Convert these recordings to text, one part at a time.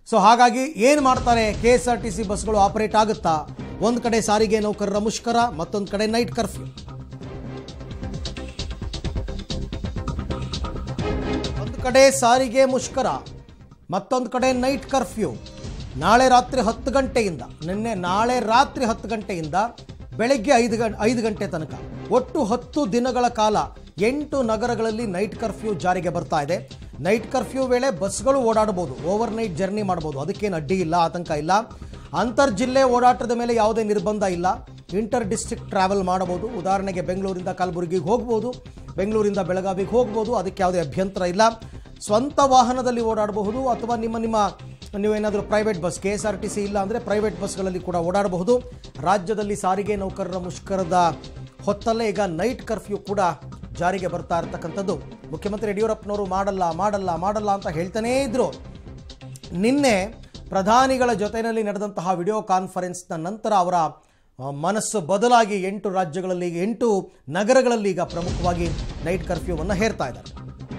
so ಹಾಗಾಗಿ ಏನು ಮಾಡ್ತಾರೆ K S R T C ಬಸ್ಗಳು ಆಪರೇಟ್ ಆಗುತ್ತಾ ಒಂದು ಕಡೆ ಸಾರಿಗೆ ನೌಕರರ ಮುಷ್ಕರ ಮತ್ತೊಂದು ಕಡೆ ನೈಟ್ ಕರ್ಫ್ಯೂ ಒಂದು ಕಡೆ ಸಾರಿಗೆ ಮುಷ್ಕರ ಮತ್ತೊಂದು ಕಡೆ ನೈಟ್ ಕರ್ಫ್ಯೂ ನಾಳೆ ರಾತ್ರಿ ಹತ್ತು ಗಂಟೆಯಿಂದ ನಿನ್ನೆ ನಾಳೆ ರಾತ್ರಿ ಹತ್ತು ಗಂಟೆಯಿಂದ ಬೆಳಗ್ಗೆ ಐದು ಗಂ ಐದು ಗಂಟೆ ತನಕ ಒಟ್ಟು ಹತ್ತು ದಿನಗಳ ಕಾಲ ಎಂಟು ನಗರಗಳಲ್ಲಿ ನೈಟ್ ಕರ್ಫ್ಯೂ ಜಾರಿಗೆ ಬರ್ತಾ ಇದೆ ನೈಟ್ ಕರ್ಫ್ಯೂ ವೇಳೆ ಬಸ್ಗಳು ಓಡಾಡಬಹುದು ಓವರ್ ನೈಟ್ ಜರ್ನಿ ಮಾಡ್ಬೋದು ಅದಕ್ಕೇನು ಅಡ್ಡಿ ಇಲ್ಲ ಆತಂಕ ಇಲ್ಲ ಅಂತರ್ ಜಿಲ್ಲೆ ಓಡಾಟದ ಮೇಲೆ ಯಾವುದೇ ನಿರ್ಬಂಧ ಇಲ್ಲ ಇಂಟರ್ ಡಿಸ್ಟ್ರಿಕ್ಟ್ ಟ್ರಾವೆಲ್ ಮಾಡಬಹುದು ಉದಾಹರಣೆಗೆ ಬೆಂಗಳೂರಿಂದ ಕಲಬುರಗಿಗೆ ಹೋಗ್ಬೋದು ಬೆಂಗಳೂರಿಂದ ಬೆಳಗಾವಿಗೆ ಹೋಗ್ಬೋದು ಅದಕ್ಕೆ ಯಾವುದೇ ಅಭ್ಯಂತರ ಇಲ್ಲ ಸ್ವಂತ ವಾಹನದಲ್ಲಿ ಓಡಾಡಬಹುದು ಅಥವಾ ನಿಮ್ಮ ನಿಮ್ಮ ನೀವೇನಾದರೂ private bus K S R T C ಇಲ್ಲ ಅಂದರೆ ಪ್ರೈವೇಟ್ ಬಸ್ಗಳಲ್ಲಿ ಕೂಡ ಓಡಾಡಬಹುದು ರಾಜ್ಯದಲ್ಲಿ ಸಾರಿಗೆ ನೌಕರರ ಮುಷ್ಕರದ ಹೊತ್ತಲ್ಲೇ ಈಗ ನೈಟ್ ಕರ್ಫ್ಯೂ ಕೂಡ ಜಾರಿಗೆ ಬರ್ತಾ ಇರ್ತಕ್ಕಂಥದ್ದು ಮುಖ್ಯಮಂತ್ರಿ ಯಡಿಯೂರಪ್ಪನವರು ಮಾಡಲ್ಲ ಮಾಡಲ್ಲ ಮಾಡಲ್ಲ ಅಂತ ಹೇಳ್ತಾನೇ ಇದ್ರು ನಿನ್ನೆ ಪ್ರಧಾನಿಗಳ ಜೊತೆಯಲ್ಲಿ ನಡೆದಂತಹ ವಿಡಿಯೋ ಕಾನ್ಫರೆನ್ಸ್ನ ನಂತರ ಅವರ ಆ, ಮನಸ್ಸು ಬದಲಾಗಿ ಎಂಟು ರಾಜ್ಯಗಳಲ್ಲಿ ಎಂಟು ನಗರಗಳಲ್ಲಿ ಈಗ ಪ್ರಮುಖವಾಗಿ ನೈಟ್ ಕರ್ಫ್ಯೂವನ್ನು ಹೇರ್ತಾ ಇದ್ದಾರೆ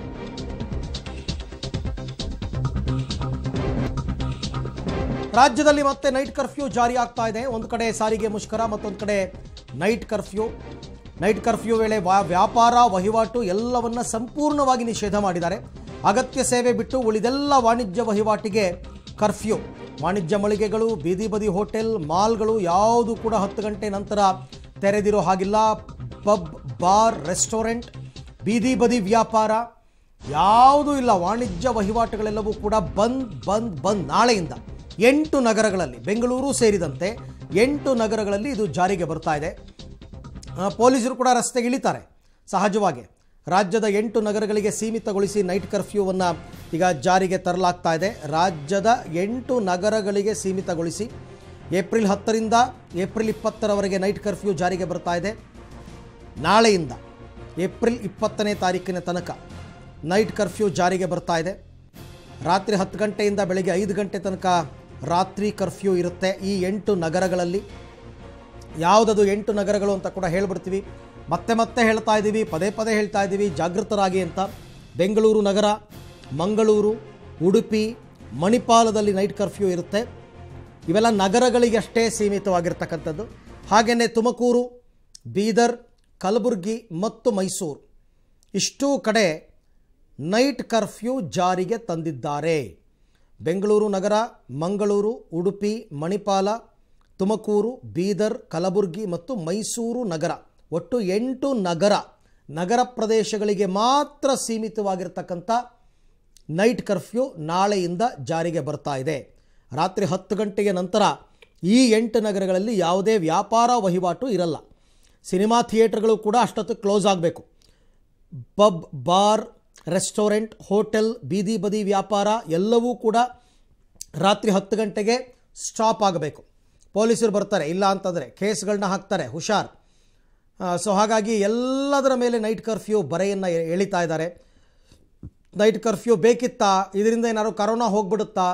ರಾಜ್ಯದಲ್ಲಿ ಮತ್ತೆ ನೈಟ್ ಕರ್ಫ್ಯೂ ಜಾರಿ ಆಗ್ತಾ ಇದೆ ಒಂದು ಕಡೆ ಸಾರಿಗೆ ಮುಷ್ಕರ ಮತ್ತೊಂದು ಕಡೆ ನೈಟ್ ಕರ್ಫ್ಯೂ ನೈಟ್ ಕರ್ಫ್ಯೂ ವೇಳೆ ವಾ- ವ್ಯಾಪಾರ ವಹಿವಾಟು ಎಲ್ಲವನ್ನ ಸಂಪೂರ್ಣವಾಗಿ ನಿಷೇಧ ಮಾಡಿದ್ದಾರೆ ಅಗತ್ಯ ಸೇವೆ ಬಿಟ್ಟು ಉಳಿದೆಲ್ಲ ವಾಣಿಜ್ಯ ವಹಿವಾಟಿಗೆ ಕರ್ಫ್ಯೂ ವಾಣಿಜ್ಯ ಮಳಿಗೆಗಳು ಬೀದಿ ಬದಿ ಹೋಟೆಲ್ ಮಾಲ್ಗಳು ಯಾವುದು ಕೂಡ ಹತ್ತು ಗಂಟೆ ನಂತರ ತೆರೆದಿರೋ ಹಾಗಿಲ್ಲ ಪಬ್ ಬಾರ್ ರೆಸ್ಟೋರೆಂಟ್ ಬೀದಿ ಬದಿ ವ್ಯಾಪಾರ ಯಾವುದೂ ಇಲ್ಲ ವಾಣಿಜ್ಯ ವಹಿವಾಟುಗಳೆಲ್ಲವೂ ಕೂಡ ಬಂದ್ ಬಂದ್ ಬಂದ್ ನಾಳೆಯಿಂದ ಎಂಟು ನಗರಗಳಲ್ಲಿ ಬೆಂಗಳೂರು ಸೇರಿದಂತೆ ಎಂಟು ನಗರಗಳಲ್ಲಿ ಇದು ಜಾರಿಗೆ ಬರ್ತಾ ಇದೆ ಆ, ಪೊಲೀಸರು ಕೂಡ ರಸ್ತೆಗೆ ಇಳಿತಾರೆ ಸಹಜವಾಗಿ ರಾಜ್ಯದ ಎಂಟು ನಗರಗಳಿಗೆ ಸೀಮಿತಗೊಳಿಸಿ ನೈಟ್ ಕರ್ಫ್ಯೂವನ್ನು ಈಗ ಜಾರಿಗೆ ತರಲಾಗ್ತಾ ಇದೆ ರಾಜ್ಯದ ಎಂಟು ನಗರಗಳಿಗೆ ಸೀಮಿತಗೊಳಿಸಿ ಏಪ್ರಿಲ್ ಹತ್ತರಿಂದ ಏಪ್ರಿಲ್ ಇಪ್ಪತ್ತರವರೆಗೆ ನೈಟ್ ಕರ್ಫ್ಯೂ ಜಾರಿಗೆ ಬರ್ತಾ ಇದೆ ನಾಳೆಯಿಂದ ಏಪ್ರಿಲ್ ಇಪ್ಪತ್ತನೇ ತಾರೀಕಿನ ತನಕ ನೈಟ್ ಕರ್ಫ್ಯೂ ಜಾರಿಗೆ ಬರ್ತಾ ಇದೆ ರಾತ್ರಿ ಹತ್ತು ಗಂಟೆಯಿಂದ ಬೆಳಗ್ಗೆ ಐದು ಗಂಟೆ ತನಕ ರಾತ್ರಿ ಕರ್ಫ್ಯೂ ಇರುತ್ತೆ ಈ ಎಂಟು ನಗರಗಳಲ್ಲಿ ಯಾವುದದು ಎಂಟು ನಗರಗಳು ಅಂತ ಕೂಡ ಹೇಳ್ಬಿಡ್ತೀವಿ ಮತ್ತೆ ಮತ್ತೆ ಹೇಳ್ತಾ ಇದ್ದೀವಿ ಪದೇ ಪದೇ ಹೇಳ್ತಾ ಇದ್ದೀವಿ ಜಾಗೃತರಾಗಿ ಅಂತ ಬೆಂಗಳೂರು ನಗರ ಮಂಗಳೂರು ಉಡುಪಿ ಮಣಿಪಾಲದಲ್ಲಿ ನೈಟ್ ಕರ್ಫ್ಯೂ ಇರುತ್ತೆ ಇವೆಲ್ಲ ನಗರಗಳಿಗಷ್ಟೇ ಸೀಮಿತವಾಗಿರ್ತಕ್ಕಂಥದ್ದು ಹಾಗೆಯೇ ತುಮಕೂರು ಬೀದರ್ ಕಲಬುರಗಿ ಮತ್ತು ಮೈಸೂರು ಇಷ್ಟೂ ಕಡೆ ನೈಟ್ ಕರ್ಫ್ಯೂ ಜಾರಿಗೆ ತಂದಿದ್ದಾರೆ ಬೆಂಗಳೂರು ನಗರ ಮಂಗಳೂರು ಉಡುಪಿ ಮಣಿಪಾಲ ತುಮಕೂರು ಬೀದರ್ ಕಲಬುರಗಿ ಮತ್ತು ಮೈಸೂರು ನಗರ ಒಟ್ಟು ಎಂಟು ನಗರ ನಗರ ಪ್ರದೇಶಗಳಿಗೆ ಮಾತ್ರ ಸೀಮಿತವಾಗಿರ್ತಕ್ಕಂಥ ನೈಟ್ ಕರ್ಫ್ಯೂ ನಾಳೆಯಿಂದ ಜಾರಿಗೆ ಬರ್ತಾ ಇದೆ ರಾತ್ರಿ ಹತ್ತು ಗಂಟೆಯ ನಂತರ ಈ ಎಂಟು ನಗರಗಳಲ್ಲಿ ಯಾವುದೇ ವ್ಯಾಪಾರ ವಹಿವಾಟು ಇರಲ್ಲ ಸಿನಿಮಾ ಥಿಯೇಟರ್ಗಳು ಕೂಡ ಅಷ್ಟೊತ್ತು ಕ್ಲೋಸ್ ಆಗಬೇಕು ಪಬ್ ಬಾರ್ ರೆಸ್ಟೋರೆಂಟ್ ಹೋಟೆಲ್ ಬೀದಿ ಬದಿ ವ್ಯಾಪಾರ ಎಲ್ಲವೂ ಕೂಡ ರಾತ್ರಿ ಹತ್ತು ಗಂಟೆಗೆ ಸ್ಟಾಪ್ ಆಗಬೇಕು ಪೊಲೀಸರು ಬರ್ತಾರೆ ಇಲ್ಲ ಅಂತಂದರೆ ಕೇಸ್ಗಳನ್ನ ಹಾಕ್ತಾರೆ ಹುಷಾರ್ ಸೊ ಹಾಗಾಗಿ ಎಲ್ಲದರ ಮೇಲೆ ನೈಟ್ ಕರ್ಫ್ಯೂ ಬರೆಯನ್ನು ಎ- ಎಳಿತಾ ಇದ್ದಾರೆ ನೈಟ್ ಕರ್ಫ್ಯೂ ಬೇಕಿತ್ತಾ ಇದರಿಂದ ಏನಾದ್ರು ಕರೋನಾ ಹೋಗ್ಬಿಡುತ್ತಾ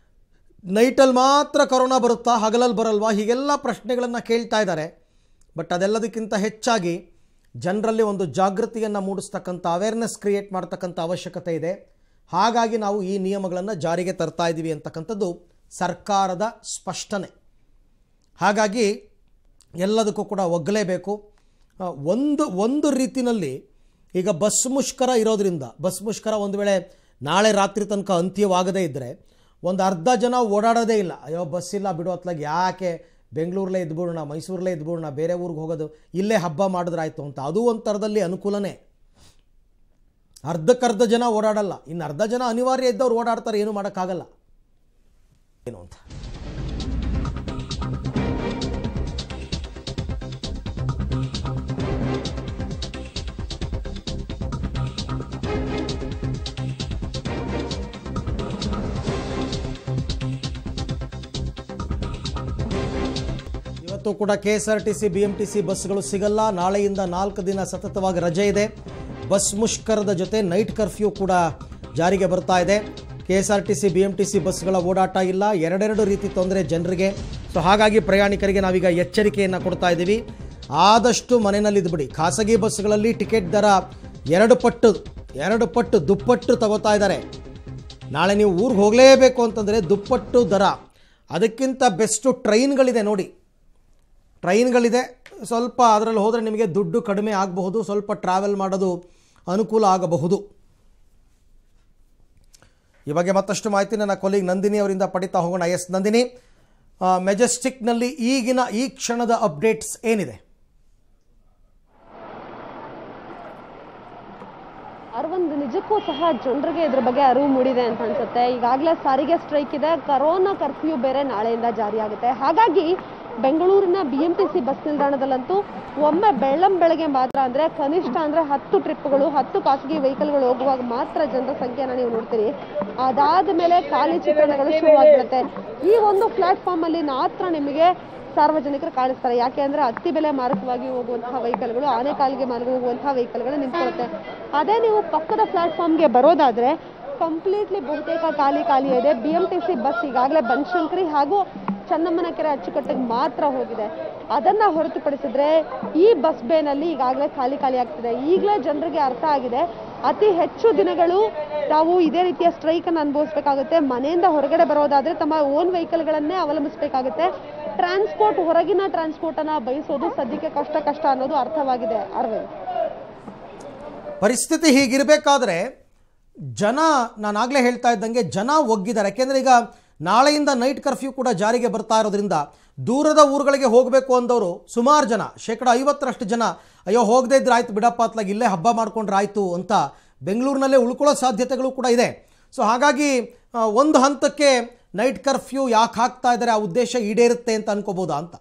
ನೈಟಲ್ಲಿ ಮಾತ್ರ ಕರೋನಾ ಬರುತ್ತಾ ಹಗಲಲ್ಲಿ ಬರಲ್ವಾ ಹೀಗೆಲ್ಲ ಪ್ರಶ್ನೆಗಳನ್ನು ಕೇಳ್ತಾ ಇದ್ದಾರೆ ಬಟ್ ಅದೆಲ್ಲದಕ್ಕಿಂತ ಹೆಚ್ಚಾಗಿ ಜನರಲ್ಲಿ ಒಂದು ಜಾಗೃತಿಯನ್ನು ಮೂಡಿಸ್ತಕ್ಕಂಥ ಅವೇರ್ನೆಸ್ ಕ್ರಿಯೇಟ್ ಮಾಡ್ತಕ್ಕಂಥ ಅವಶ್ಯಕತೆ ಇದೆ ಹಾಗಾಗಿ ನಾವು ಈ ನಿಯಮಗಳನ್ನು ಜಾರಿಗೆ ತರ್ತಾ ಇದ್ದೀವಿ ಅಂತಕ್ಕಂಥದ್ದು ಸರ್ಕಾರದ ಸ್ಪಷ್ಟನೆ ಹಾಗಾಗಿ ಎಲ್ಲದಕ್ಕೂ ಕೂಡ ಒಗ್ಗಲೇಬೇಕು ಆ, ಒಂದು ಒಂದು ರೀತಿನಲ್ಲಿ ಈಗ ಬಸ್ ಮುಷ್ಕರ ಇರೋದ್ರಿಂದ ಬಸ್ ಮುಷ್ಕರ ಒಂದು ವೇಳೆ ನಾಳೆ ರಾತ್ರಿ ತನಕ ಅಂತ್ಯವಾಗದೇ ಇದ್ದರೆ ಒಂದು ಅರ್ಧ ಜನ ಓಡಾಡೋದೇ ಇಲ್ಲ ಅಯ್ಯೋ ಬಸ್ ಇಲ್ಲ ಬಿಡು ಅತ್ಲಾಗ ಯಾಕೆ ಬೆಂಗಳೂರಲ್ಲೇ ಇದ್ಬಿಡೋಣ ಮೈಸೂರಲ್ಲೇ ಇದ್ಬಿಡೋಣ ಬೇರೆ ಊರಿಗೆ ಹೋಗೋದು ಇಲ್ಲೇ ಹಬ್ಬ ಮಾಡಿದ್ರಾಯ್ತು ಅಂತ ಅದು ಒಂದು ಥರದಲ್ಲಿ ಅನುಕೂಲನೇ ಅರ್ಧಕ್ಕರ್ಧ ಜನ ಓಡಾಡಲ್ಲ ಇನ್ನು ಅರ್ಧ ಜನ ಅನಿವಾರ್ಯ ಇದ್ದವ್ರು ಓಡಾಡ್ತಾರೆ ಏನು ಮಾಡೋಕ್ಕಾಗಲ್ಲ ಏನು ಅಂತ ಇವತ್ತು ಕೂಡ K S R T C B M T C ಬಸ್ಗಳು ಸಿಗಲ್ಲ ನಾಳೆಯಿಂದ ನಾಲ್ಕು ದಿನ ಸತತವಾಗಿ ರಜೆ ಇದೆ ಬಸ್ ಮುಷ್ಕರದ ಜೊತೆ ನೈಟ್ ಕರ್ಫ್ಯೂ ಕೂಡ ಜಾರಿಗೆ ಬರ್ತಾ ಇದೆ K S R T C B M T C ಬಸ್ಗಳ ಓಡಾಟ ಇಲ್ಲ ಎರಡೆರಡು ರೀತಿ ತೊಂದರೆ ಜನರಿಗೆ ಸೊ ಹಾಗಾಗಿ ಪ್ರಯಾಣಿಕರಿಗೆ ನಾವೀಗ ಎಚ್ಚರಿಕೆಯನ್ನು ಕೊಡ್ತಾ ಇದ್ದೀವಿ ಆದಷ್ಟು ಮನೆಯಲ್ಲಿದ್ದುಬಿಡಿ ಖಾಸಗಿ ಬಸ್ಗಳಲ್ಲಿ ಟಿಕೆಟ್ ದರ ಎರಡು ಪಟ್ಟು ಎರಡು ಪಟ್ಟು ದುಪ್ಪಟ್ಟು ತಗೋತಾ ಇದ್ದಾರೆ ನಾಳೆ ನೀವು ಊರಿಗೆ ಹೋಗಲೇಬೇಕು ಅಂತಂದರೆ ದುಪ್ಪಟ್ಟು ದರ ಅದಕ್ಕಿಂತ ಬೆಸ್ಟು ಟ್ರೈನ್ಗಳಿದೆ ನೋಡಿ ಟ್ರೈನ್ಗಳಿದೆ ಸ್ವಲ್ಪ ಅದರಲ್ಲಿ ಹೋದರೆ ನಿಮಗೆ ದುಡ್ಡು ಕಡಿಮೆ ಆಗಬಹುದು ಸ್ವಲ್ಪ ಟ್ರಾವೆಲ್ ಮಾಡೋದು ಅನುಕೂಲ ಆಗಬಹುದು ಈ ಬಗ್ಗೆ ಮತ್ತಷ್ಟು ಮಾಹಿತಿ ನನ್ನ ಕೊಲೀಗ್ ನಂದಿನಿ ಅವರಿಂದ ಪಡಿತಾ ಹೋಗೋಣ ಎಸ್ ನಂದಿನಿ ಆ, ಮೆಜೆಸ್ಟಿಕ್ನಲ್ಲಿ ಈಗಿನ ಈ ಕ್ಷಣದ ಅಪ್ಡೇಟ್ಸ್ ಏನಿದೆ ಅರವಿಂದ್ ನಿಜಕ್ಕೂ ಸಹ ಜನರಿಗೆ ಇದ್ರ ಬಗ್ಗೆ ಅರಿವು ಮೂಡಿದೆ ಅಂತ ಅನ್ಸುತ್ತೆ ಈಗಾಗಲೇ ಸಾರಿಗೆ ಸ್ಟ್ರೈಕ್ ಇದೆ ಕರೋನಾ ಕರ್ಫ್ಯೂ ಬೇರೆ ನಾಳೆಯಿಂದ ಜಾರಿಯಾಗುತ್ತೆ ಹಾಗಾಗಿ ಬೆಂಗಳೂರಿನ B M T C bus ನಿಲ್ದಾಣದಲ್ಲಂತೂ ಒಮ್ಮೆ ಬೆಳ್ಳಂ ಬೆಳಗ್ಗೆ ಮಾತ್ರ ಅಂದ್ರೆ ಕನಿಷ್ಠ ಅಂದ್ರೆ ಹತ್ತು ಟ್ರಿಪ್ಗಳು ಹತ್ತು ಖಾಸಗಿ ವೆಹಿಕಲ್ಗಳು ಹೋಗುವಾಗ ಮಾತ್ರ ಜನರ ಸಂಖ್ಯೆನ ನೀವು ನೋಡ್ತೀರಿ ಅದಾದ ಮೇಲೆ ಖಾಲಿ ಚಿತ್ರಣಗಳು ಶುರುವಾಗ್ಬಿಡುತ್ತೆ ಈ ಒಂದು ಪ್ಲಾಟ್ಫಾರ್ಮ್ ಅಲ್ಲಿ ಮಾತ್ರ ನಿಮಗೆ ಸಾರ್ವಜನಿಕರು ಕಾಣಿಸ್ತಾರೆ ಯಾಕೆ ಅಂದ್ರೆ ಅತ್ತಿ ಬೆಲೆ ಮಾರಕವಾಗಿ ಹೋಗುವಂತಹ ವೆಹಿಕಲ್ಗಳು ಆನೆಕಾಲಿಗೆ ಮಾರ್ಗ ಹೋಗುವಂತಹ ವೆಹಿಕಲ್ಗಳು ನಿಂತ್ಕೊಳ್ಳುತ್ತೆ ಅದೇ ನೀವು ಪಕ್ಕದ ಪ್ಲಾಟ್ಫಾರ್ಮ್ಗೆ ಬರೋದಾದ್ರೆ ಕಂಪ್ಲೀಟ್ಲಿ ಬಹುತೇಕ ಖಾಲಿ ಖಾಲಿ ಇದೆ B M T C bus ಈಗಾಗಲೇ ಬನಶಂಕರಿ ಹಾಗೂ ಚನ್ನಮ್ಮನ ಕೆರೆ ಅಚ್ಚುಕಟ್ಟಿಗೆ ಮಾತ್ರ ಹೋಗಿದೆ ಅದನ್ನ ಹೊರತುಪಡಿಸಿದ್ರೆ ಈ ಬಸ್ ಬೇನಲ್ಲಿ ಈಗಾಗಲೇ ಖಾಲಿ ಖಾಲಿ ಆಗ್ತಿದೆ ಈಗಲೇ ಜನರಿಗೆ ಅರ್ಥ ಆಗಿದೆ ಅತಿ ಹೆಚ್ಚು ದಿನಗಳು ತಾವು ಇದೇ ರೀತಿಯ ಸ್ಟ್ರೈಕ್ ಅನ್ನು ಅನುಭವಿಸಬೇಕಾಗುತ್ತೆ ಮನೆಯಿಂದ ಹೊರಗಡೆ ಬರೋದಾದ್ರೆ ತಮ್ಮ ಓನ್ ವೆಹಿಕಲ್ಗಳನ್ನೇ ಅವಲಂಬಿಸಬೇಕಾಗುತ್ತೆ ಟ್ರಾನ್ಸ್ಪೋರ್ಟ್ ಹೊರಗಿನ ಟ್ರಾನ್ಸ್ಪೋರ್ಟ್ ಅನ್ನ ಬಯಸೋದು ಸದ್ಯಕ್ಕೆ ಕಷ್ಟ ಕಷ್ಟ ಅನ್ನೋದು ಅರ್ಥವಾಗಿದೆ ಅರವಿಂದ್ ಪರಿಸ್ಥಿತಿ ಹೀಗಿರಬೇಕಾದ್ರೆ ಜನ ನಾನು ಆಗಲೇ ಹೇಳ್ತಾ ಇದ್ದಂಗೆ ಜನ ಒಗ್ಗಿದ್ದಾರೆ ಯಾಕೆಂದರೆ ಈಗ ನಾಳೆಯಿಂದ ನೈಟ್ ಕರ್ಫ್ಯೂ ಕೂಡ ಜಾರಿಗೆ ಬರ್ತಾ ಇರೋದ್ರಿಂದ ದೂರದ ಊರುಗಳಿಗೆ ಹೋಗಬೇಕು ಅಂದವರು ಸುಮಾರು ಜನ ಶೇಕಡ ಐವತ್ತರಷ್ಟು ಜನ ಅಯ್ಯೋ ಹೋಗದೇ ಇದ್ರೆ ಆಯ್ತು ಬಿಡಪ್ಪ ಅತ್ಲಾಗ ಇಲ್ಲೇ ಹಬ್ಬ ಮಾಡ್ಕೊಂಡ್ರೆ ಆಯಿತು ಅಂತ ಬೆಂಗಳೂರಿನಲ್ಲೇ ಉಳ್ಕೊಳ್ಳೋ ಸಾಧ್ಯತೆಗಳು ಕೂಡ ಇದೆ ಸೊ ಹಾಗಾಗಿ ಆ, ಒಂದು ಹಂತಕ್ಕೆ ನೈಟ್ ಕರ್ಫ್ಯೂ ಯಾಕೆ ಹಾಕ್ತಾ ಇದ್ದಾರೆ ಆ ಉದ್ದೇಶ ಈಡೇರುತ್ತೆ ಅಂತ ಅನ್ಕೋಬೋದಾ ಅಂತ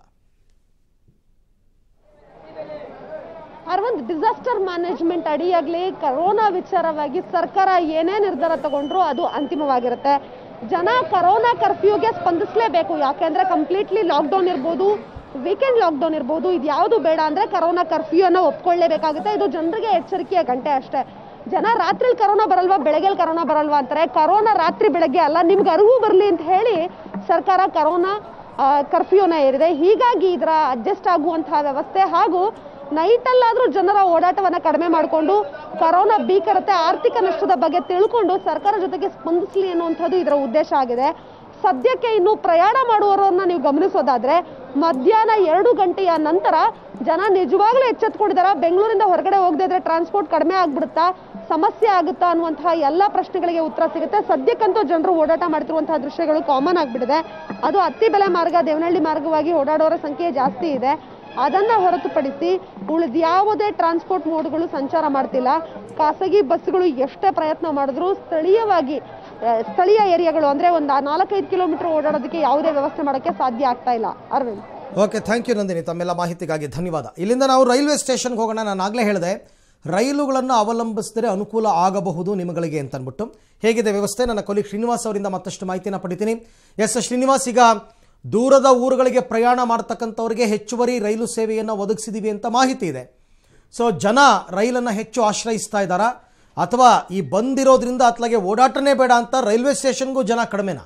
ಅರವಿಂದ್ ಡಿಸಾಸ್ಟರ್ ಮ್ಯಾನೇಜ್ಮೆಂಟ್ ಅಡಿಯಾಗ್ಲಿ ಕರೋನಾ ವಿಚಾರವಾಗಿ ಸರ್ಕಾರ ಏನೇ ನಿರ್ಧಾರ ತಗೊಂಡ್ರು ಅದು ಅಂತಿಮವಾಗಿರುತ್ತೆ ಜನ ಕರೋನಾ ಕರ್ಫ್ಯೂಗೆ ಸ್ಪಂದಿಸಲೇಬೇಕು ಯಾಕೆಂದ್ರೆ ಕಂಪ್ಲೀಟ್ಲಿ ಲಾಕ್ಡೌನ್ ಇರ್ಬೋದು ವೀಕೆಂಡ್ ಲಾಕ್ಡೌನ್ ಇರ್ಬೋದು ಇದು ಯಾವುದು ಬೇಡ ಅಂದ್ರೆ ಕರೋನಾ ಕರ್ಫ್ಯೂ ಅನ್ನ ಒಪ್ಕೊಳ್ಳೇಬೇಕಾಗುತ್ತೆ ಇದು ಜನರಿಗೆ ಎಚ್ಚರಿಕೆಯ ಗಂಟೆ ಅಷ್ಟೇ ಜನ ರಾತ್ರಿ ಕರೋನಾ ಬರಲ್ವಾ ಬೆಳಗ್ಗೆ ಕರೋನಾ ಬರಲ್ವಾ ಅಂತಾರೆ ಕರೋನಾ ರಾತ್ರಿ ಬೆಳಗ್ಗೆ ಅಲ್ಲ ನಿಮ್ಗೆ ಅರಿವು ಬರಲಿ ಅಂತ ಹೇಳಿ ಸರ್ಕಾರ ಕರೋನಾ ಕರ್ಫ್ಯೂನ ಏರಿದೆ ಹೀಗಾಗಿ ಇದರ ಅಡ್ಜಸ್ಟ್ ಆಗುವಂತಹ ವ್ಯವಸ್ಥೆ ಹಾಗೂ ನೈಟ್ ಅಲ್ಲಾದ್ರೂ ಜನರ ಓಡಾಟವನ್ನ ಕಡಿಮೆ ಮಾಡಿಕೊಂಡು ಕರೋನಾ ಭೀಕರತೆ ಆರ್ಥಿಕ ನಷ್ಟದ ಬಗ್ಗೆ ತಿಳ್ಕೊಂಡು ಸರ್ಕಾರ ಜೊತೆಗೆ ಸ್ಪಂದಿಸಲಿ ಅನ್ನುವಂಥದ್ದು ಇದರ ಉದ್ದೇಶ ಆಗಿದೆ ಸದ್ಯಕ್ಕೆ ಇನ್ನು ಪ್ರಯಾಣ ಮಾಡುವವರನ್ನ ನೀವು ಗಮನಿಸೋದಾದ್ರೆ ಮಧ್ಯಾಹ್ನ ಎರಡು ಗಂಟೆಯ ನಂತರ ಜನ ನಿಜವಾಗ್ಲೂ ಎಚ್ಚೆತ್ಕೊಂಡಿದಾರ ಬೆಂಗಳೂರಿಂದ ಹೊರಗಡೆ ಹೋಗದೇ ಇದ್ರೆ ಟ್ರಾನ್ಸ್ಪೋರ್ಟ್ ಕಡಿಮೆ ಆಗ್ಬಿಡುತ್ತಾ ಸಮಸ್ಯೆ ಆಗುತ್ತಾ ಅನ್ನುವಂತಹ ಎಲ್ಲ ಪ್ರಶ್ನೆಗಳಿಗೆ ಉತ್ತರ ಸಿಗುತ್ತೆ ಸದ್ಯಕ್ಕಂತೂ ಜನರು ಓಡಾಟ ಮಾಡ್ತಿರುವಂತಹ ದೃಶ್ಯಗಳು ಕಾಮನ್ ಆಗ್ಬಿಟ್ಟಿದೆ ಅದು ಅತ್ತಿ ಬೆಲೆ ಮಾರ್ಗ ದೇವನಹಳ್ಳಿ ಮಾರ್ಗವಾಗಿ ಓಡಾಡೋರ ಸಂಖ್ಯೆ ಜಾಸ್ತಿ ಇದೆ ಅದನ್ನ ಹೊರತುಪಡಿಸಿ ಉಳಿದ ಯಾವುದೇ ಟ್ರಾನ್ಸ್ಪೋರ್ಟ್ ಮೋಡ್ಗಳು ಸಂಚಾರ ಮಾಡ್ತಿಲ್ಲ ಖಾಸಗಿ ಬಸ್ಗಳು ಎಷ್ಟೇ ಪ್ರಯತ್ನ ಮಾಡಿದ್ರು ಸ್ಥಳೀಯವಾಗಿ ಆ, ಸ್ಥಳೀಯ ಏರಿಯಾಗಳು ಅಂದ್ರೆ ಒಂದು ನಾಲ್ಕೈದು ಕಿಲೋಮೀಟರ್ ಓಡಾಡೋದಕ್ಕೆ ಯಾವುದೇ ವ್ಯವಸ್ಥೆ ಮಾಡೋಕ್ಕೆ ಸಾಧ್ಯ ಆಗ್ತಾ ಇಲ್ಲ Arvind okay thank you Nandini ತಮ್ಮೆಲ್ಲ ಮಾಹಿತಿಗಾಗಿ ಧನ್ಯವಾದ ಇಲ್ಲಿಂದ ನಾವು ರೈಲ್ವೆ ಸ್ಟೇಷನ್ಗೆ ಹೋಗೋಣ ನಾನು ಆಗಲೇ ಹೇಳಿದೆ ರೈಲುಗಳನ್ನು ಅವಲಂಬಿಸಿದರೆ ಅನುಕೂಲ ಆಗಬಹುದು ನಿಮಗಳಿಗೆ ಅಂತ ಅಂದ್ಬಿಟ್ಟು ಹೇಗಿದೆ ವ್ಯವಸ್ಥೆ ನನ್ನ ಕೊಲಿ ಶ್ರೀನಿವಾಸ್ ಅವರಿಂದ ಮತ್ತಷ್ಟು ಮಾಹಿತಿನ ಪಡಿತೀನಿ ಎಸ್ ಶ್ರೀನಿವಾಸ್ ಈಗ ದೂರದ ಊರುಗಳಿಗೆ ಪ್ರಯಾಣ ಮಾಡ್ತಕ್ಕಂಥವ್ರಿಗೆ ಹೆಚ್ಚುವರಿ ರೈಲು ಸೇವೆಯನ್ನು ಒದಗಿಸಿದ್ದೀವಿ ಅಂತ ಮಾಹಿತಿ ಇದೆ ಸೊ ಜನ ರೈಲನ್ನು ಹೆಚ್ಚು ಆಶ್ರಯಿಸ್ತಾ ಇದ್ದಾರಾ ಅಥವಾ ಈ ಬಂದಿರೋದ್ರಿಂದ ಅತ್ಲಾಗೆ ಓಡಾಟನೇ ಬೇಡ ಅಂತ ರೈಲ್ವೆ ಸ್ಟೇಷನ್ಗೂ ಜನ ಕಡಿಮೆನಾ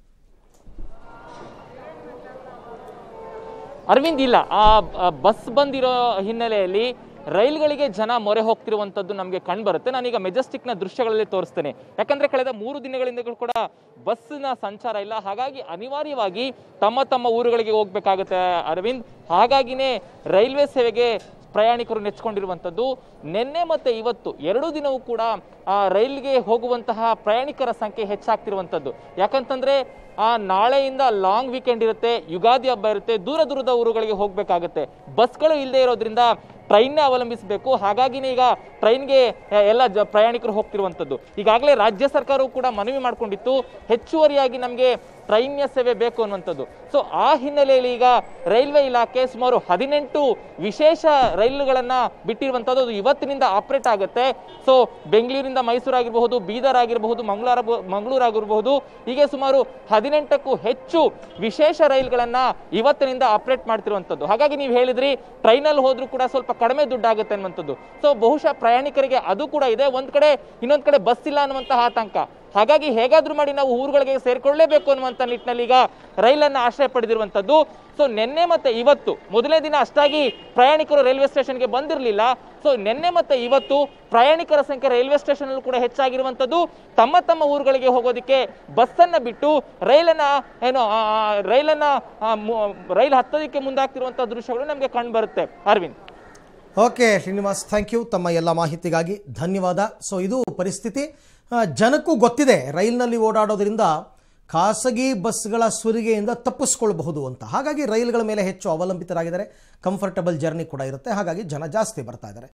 ಅರವಿಂದ್ ಇಲ್ಲ ಆ ಆ ಬಸ್ ಬಂದಿರೋ ಹಿನ್ನೆಲೆಯಲ್ಲಿ ರೈಲ್ಗಳಿಗೆ ಜನ ಮೊರೆ ಹೋಗ್ತಿರುವಂಥದ್ದು ನಮಗೆ ಕಂಡು ಬರುತ್ತೆ ನಾನೀಗ ಮೆಜೆಸ್ಟಿಕ್ನ ದೃಶ್ಯಗಳಲ್ಲಿ ತೋರಿಸ್ತೇನೆ ಯಾಕಂದ್ರೆ ಕಳೆದ ಮೂರು ದಿನಗಳಿಂದ ಕೂಡ ಬಸ್ಸಿನ ಸಂಚಾರ ಇಲ್ಲ ಹಾಗಾಗಿ ಅನಿವಾರ್ಯವಾಗಿ ತಮ್ಮ ತಮ್ಮ ಊರುಗಳಿಗೆ ಹೋಗ್ಬೇಕಾಗುತ್ತೆ ಅರವಿಂದ್ ಹಾಗಾಗಿನೇ ರೈಲ್ವೆ ಸೇವೆಗೆ ಪ್ರಯಾಣಿಕರು ನೆಚ್ಕೊಂಡಿರುವಂಥದ್ದು ನಿನ್ನೆ ಮತ್ತೆ ಇವತ್ತು ಎರಡು ದಿನವೂ ಕೂಡ ಆ ರೈಲ್ಗೆ ಹೋಗುವಂತಹ ಪ್ರಯಾಣಿಕರ ಸಂಖ್ಯೆ ಹೆಚ್ಚಾಗ್ತಿರುವಂಥದ್ದು ಯಾಕಂತಂದ್ರೆ ಆ ನಾಳೆಯಿಂದ ಲಾಂಗ್ ವೀಕೆಂಡ್ ಇರುತ್ತೆ ಯುಗಾದಿ ಹಬ್ಬ ಇರುತ್ತೆ ದೂರ ದೂರದ ಊರುಗಳಿಗೆ ಹೋಗ್ಬೇಕಾಗತ್ತೆ ಬಸ್ಗಳು ಇಲ್ಲದೆ ಇರೋದ್ರಿಂದ ಟ್ರೈನ್ನೇ ಅವಲಂಬಿಸಬೇಕು ಹಾಗಾಗಿನೇ ಈಗ ಟ್ರೈನ್ಗೆ ಎಲ್ಲ ಜ ಪ್ರಯಾಣಿಕರು ಹೋಗ್ತಿರುವಂಥದ್ದು ಈಗಾಗಲೇ ರಾಜ್ಯ ಸರ್ಕಾರವು ಕೂಡ ಮನವಿ ಮಾಡಿಕೊಂಡಿತ್ತು ಹೆಚ್ಚುವರಿಯಾಗಿ ನಮಗೆ ಟ್ರೈನ್ಯ ಸೇವೆ ಬೇಕು ಅನ್ನುವಂಥದ್ದು ಸೊ ಆ ಹಿನ್ನೆಲೆಯಲ್ಲಿ ಈಗ ರೈಲ್ವೆ ಇಲಾಖೆ ಸುಮಾರು ಹದಿನೆಂಟು ವಿಶೇಷ ರೈಲುಗಳನ್ನ ಬಿಟ್ಟಿರುವಂಥದ್ದು ಅದು ಇವತ್ತಿನಿಂದ ಆಪರೇಟ್ ಆಗುತ್ತೆ ಸೊ ಬೆಂಗಳೂರಿಂದ ಮೈಸೂರು ಆಗಿರಬಹುದು ಬೀದರ್ ಆಗಿರಬಹುದು ಮಂಗಳೂರು ಮಂಗಳೂರು ಆಗಿರಬಹುದು ಹೀಗೆ ಸುಮಾರು ಹದಿನೆಂಟಕ್ಕೂ ಹೆಚ್ಚು ವಿಶೇಷ ರೈಲುಗಳನ್ನ ಇವತ್ತಿನಿಂದ ಆಪರೇಟ್ ಮಾಡ್ತಿರುವಂಥದ್ದು ಹಾಗಾಗಿ ನೀವು ಹೇಳಿದ್ರಿ ಟ್ರೈನಲ್ಲಿ ಹೋದ್ರೂ ಕೂಡ ಸ್ವಲ್ಪ ಕಡಿಮೆ ದುಡ್ಡಾಗುತ್ತೆ ಅನ್ನುವಂಥದ್ದು ಸೊ ಬಹುಶಃ ಪ್ರಯಾಣಿಕರಿಗೆ ಅದು ಕೂಡ ಇದೆ ಒಂದ್ ಕಡೆ ಇನ್ನೊಂದ್ ಕಡೆ ಬಸ್ ಇಲ್ಲ ಅನ್ನುವಂತಹ ಆತಂಕ ಹಾಗಾಗಿ ಹೇಗಾದ್ರೂ ಮಾಡಿ ನಾವು ಊರುಗಳಿಗೆ ಸೇರ್ಕೊಳ್ಳೇಬೇಕು ಅನ್ನುವಂಥ ನಿಟ್ಟಿನಲ್ಲಿ ಈಗ ರೈಲನ್ನು ಆಶ್ರಯ ಪಡೆದಿರುವಂಥದ್ದು ಸೊ ನಿನ್ನೆ ಮತ್ತೆ ಇವತ್ತು ಮೊದಲನೇ ದಿನ ಅಷ್ಟಾಗಿ ಪ್ರಯಾಣಿಕರು ರೈಲ್ವೆ ಸ್ಟೇಷನ್ಗೆ ಬಂದಿರಲಿಲ್ಲ ಸೊ ನಿನ್ನೆ ಮತ್ತೆ ಇವತ್ತು ಪ್ರಯಾಣಿಕರ ಸಂಖ್ಯೆ ರೈಲ್ವೆ ಸ್ಟೇಷನ್ ಅಲ್ಲೂ ಕೂಡ ಹೆಚ್ಚಾಗಿರುವಂಥದ್ದು ತಮ್ಮ ತಮ್ಮ ಊರುಗಳಿಗೆ ಹೋಗೋದಕ್ಕೆ ಬಸ್ಸನ್ನ ಬಿಟ್ಟು ರೈಲನ್ನ ಏನು ಆ, ಆ, ರೈಲನ್ನ ಆ, ಮು- ರೈಲ್ ಹತ್ತೋದಕ್ಕೆ ಮುಂದಾಗ್ತಿರುವಂಥ ದೃಶ್ಯಗಳು ನಮಗೆ ಕಂಡು ಬರುತ್ತೆ Arvind okay Srinivas thank you ತಮ್ಮ ಎಲ್ಲ ಮಾಹಿತಿಗಾಗಿ ಧನ್ಯವಾದ ಸೊ ಇದು ಪರಿಸ್ಥಿತಿ ಆ, ಜನಕ್ಕೂ ಗೊತ್ತಿದೆ ರೈಲ್ನಲ್ಲಿ ಓಡಾಡೋದ್ರಿಂದ ಖಾಸಗಿ ಬಸ್ಗಳ ಸುರಿಗೆಯಿಂದ ತಪ್ಪಿಸ್ಕೊಳ್ಬಹುದು ಅಂತ ಹಾಗಾಗಿ ರೈಲ್ಗಳ ಮೇಲೆ ಹೆಚ್ಚು ಅವಲಂಬಿತರಾಗಿದ್ದಾರೆ ಕಂಫರ್ಟಬಲ್ ಜರ್ನಿ ಕೂಡ ಇರುತ್ತೆ ಹಾಗಾಗಿ ಜನ ಜಾಸ್ತಿ ಬರ್ತಾ ಇದ್ದಾರೆ